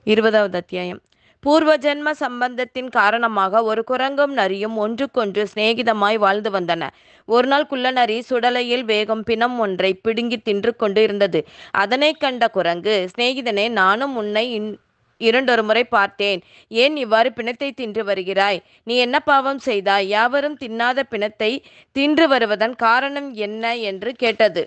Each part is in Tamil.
இருபதாவது அத்தியாயம் பூர்வ ஜென்ம சம்பந்தத்தின் காரணமாக ஒரு குரங்கும் நரியும் ஒன்றுக்கொன்று சிநேகிதமாய் வாழ்ந்து வந்தன ஒரு நாள் குள்ளநரி சுடலையில் வேகம் பிணம் ஒன்றை பிடுங்கி தின்று கொண்டு இருந்தது அதனை கண்ட குரங்கு சிநேகிதனே நானும் உன்னை இன் இரண்டொரு முறை பார்த்தேன் ஏன் இவ்வாறு பிணத்தை தின்று வருகிறாய் நீ என்ன பாவம் செய்தாய் யாவரும் தின்னாத பிணத்தை தின்று வருவதன் காரணம் என்ன என்று கேட்டது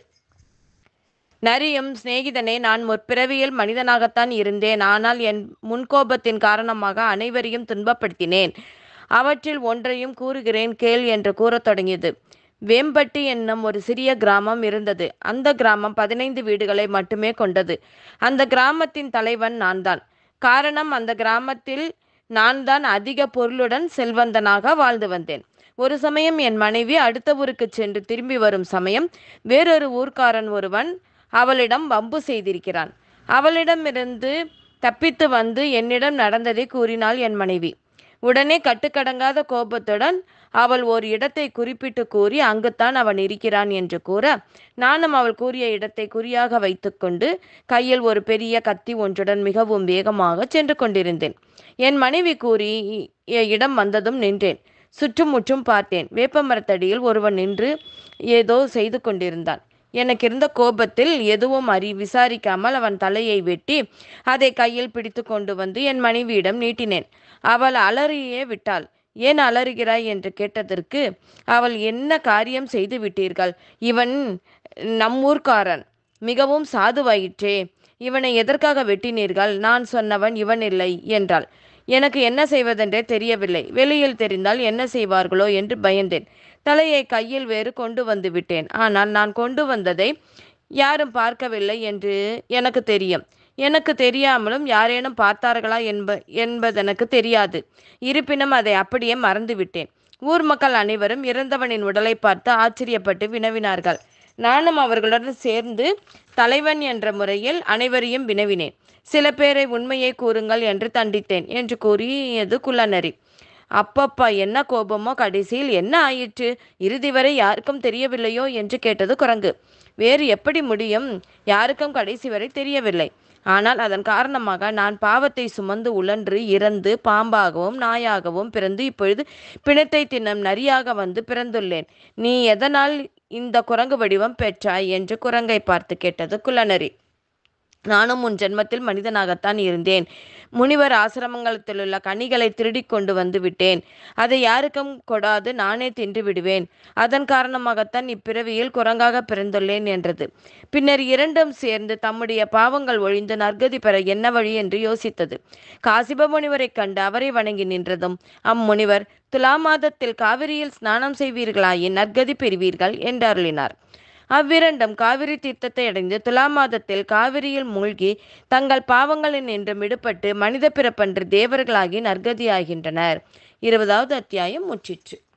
நரியும் சிநேகிதனே நான் முற்பிறவியில் மனிதனாகத்தான் இருந்தேன் ஆனால் என் முன்கோபத்தின் காரணமாக அனைவரையும் துன்பப்படுத்தினேன் அவற்றில் ஒன்றையும் கூறுகிறேன் கேள் என்று கூறத் தொடங்கியது வேம்பட்டி என்னும் ஒரு சிறிய கிராமம் இருந்தது அந்த கிராமம் பதினைந்து வீடுகளை மட்டுமே கொண்டது அந்த கிராமத்தின் தலைவன் நான் தான் காரணம் அந்த கிராமத்தில் நான் தான் அதிக பொருளுடன் செல்வந்தனாக வாழ்ந்து வந்தேன் ஒரு சமயம் என் மனைவி அடுத்த ஊருக்கு சென்று திரும்பி வரும் சமயம் வேறொரு ஊர்க்காரன் ஒருவன் அவளிடம் வம்பு செய்திருக்கிறான் அவளிடமிருந்து தப்பித்து வந்து என்னிடம் நடந்ததை கூறினாள் என் மனைவி உடனே கட்டுக்கடங்காத கோபத்துடன் அவள் ஒரு இடத்தை குறிப்பிட்டு கூறி அங்குத்தான் அவன் இருக்கிறான் என்று கூற நானும் அவள் கூறிய இடத்தை குறியாக வைத்துக்கொண்டு கையில் ஒரு பெரிய கத்தி ஒன்றுடன் மிகவும் வேகமாக சென்று கொண்டிருந்தேன் என் மனைவி கூறி இடம் வந்ததும் நின்றேன் சுற்றுமுற்றும் பார்த்தேன் வேப்பமரத்தடியில் ஒருவன் நின்று ஏதோ செய்து கொண்டிருந்தான் எனக்கு இருந்த கோபத்தில் எதுவும் அறி விசாரிக்காமல் அவன் தலையை வெட்டி அதை கையில் பிடித்து கொண்டு வந்து என் மனைவியிடம் நீட்டினேன் அவள் அலறியே விட்டாள் ஏன் அலறுகிறாய் என்று கேட்டதற்கு அவள் என்ன காரியம் செய்து விட்டீர்கள் இவன் நம்மூர்க்காரன் மிகவும் சாதுவாயிற்றே இவனை எதற்காக வெட்டினீர்கள் நான் சொன்னவன் இவன் இல்லை என்றாள் எனக்கு என்ன செய்வதென்றே தெரியவில்லை வெளியில் தெரிந்தால் என்ன செய்வார்களோ என்று பயந்தேன் தலையை கையில் வேறு கொண்டு வந்து விட்டேன் ஆனால் நான் கொண்டு வந்ததை யாரும் பார்க்கவில்லை என்று எனக்கு தெரியும் எனக்கு தெரியாமலும் யாரேனும் பார்த்தார்களா என்ப என்பதெனக்கு தெரியாது இருப்பினும் அதை அப்படியே மறந்துவிட்டேன் ஊர் மக்கள் அனைவரும் இறந்தவனின் உடலை பார்த்து ஆச்சரியப்பட்டு வினவினார்கள் நானும் அவர்களுடன் சேர்ந்து தலைவன் என்ற முறையில் அனைவரையும் வினவினேன் சில பேரை உண்மையை கூறுங்கள் என்று தண்டித்தேன் என்று கூறியது குள்ளநரி அப்பப்பா என்ன கோபமோ கடைசியில் என்ன ஆயிற்று இறுதி வரை யாருக்கும் தெரியவில்லையோ என்று கேட்டது குரங்கு வேறு எப்படி முடியும் யாருக்கும் கடைசி வரை தெரியவில்லை ஆனால் அதன் காரணமாக நான் பாவத்தை சுமந்து உழன்று இறந்து பாம்பாகவும் நாயாகவும் பிறந்து இப்பொழுது பிணத்தை தின்னும் நரியாக வந்து பிறந்துள்ளேன் நீ எதனால் இந்த குரங்கு வடிவம் பெற்றாய் என்று குரங்கை பார்த்து கேட்டது குள்ளநரி நானும் உன் ஜென்மத்தில் மனிதனாகத்தான் இருந்தேன் முனிவர் ஆசிரமங்களத்திலுள்ள கனிகளை திருடி கொண்டு வந்து விட்டேன் அதை யாருக்கும் கொடாது நானே தின்று விடுவேன் அதன் காரணமாகத்தான் இப்பிறவியில் குரங்காக பிறந்துள்ளேன் என்றது பின்னர் இரண்டும் சேர்ந்து தம்முடைய பாவங்கள் ஒழிந்து நற்கதி பெற என்ன வழி என்று யோசித்தது காசிப முனிவரை கண்டு அவரை வணங்கி நின்றதும் அம்முனிவர் துலா மாதத்தில் காவிரியில் ஸ்நானம் செய்வீர்களாயின் நற்கதி பெறுவீர்கள் என்றருளினார் அவ்விரண்டும் காவிரி தீர்த்தத்தை அடைந்து துலா மாதத்தில் காவிரியில் மூழ்கி தங்கள் பாவங்களில் நின்று விடுபட்டு மனித பிறப்பன்று தேவர்களாகி நற்கதியாகின்றனர் இருபதாவது அத்தியாயம் முற்றிற்று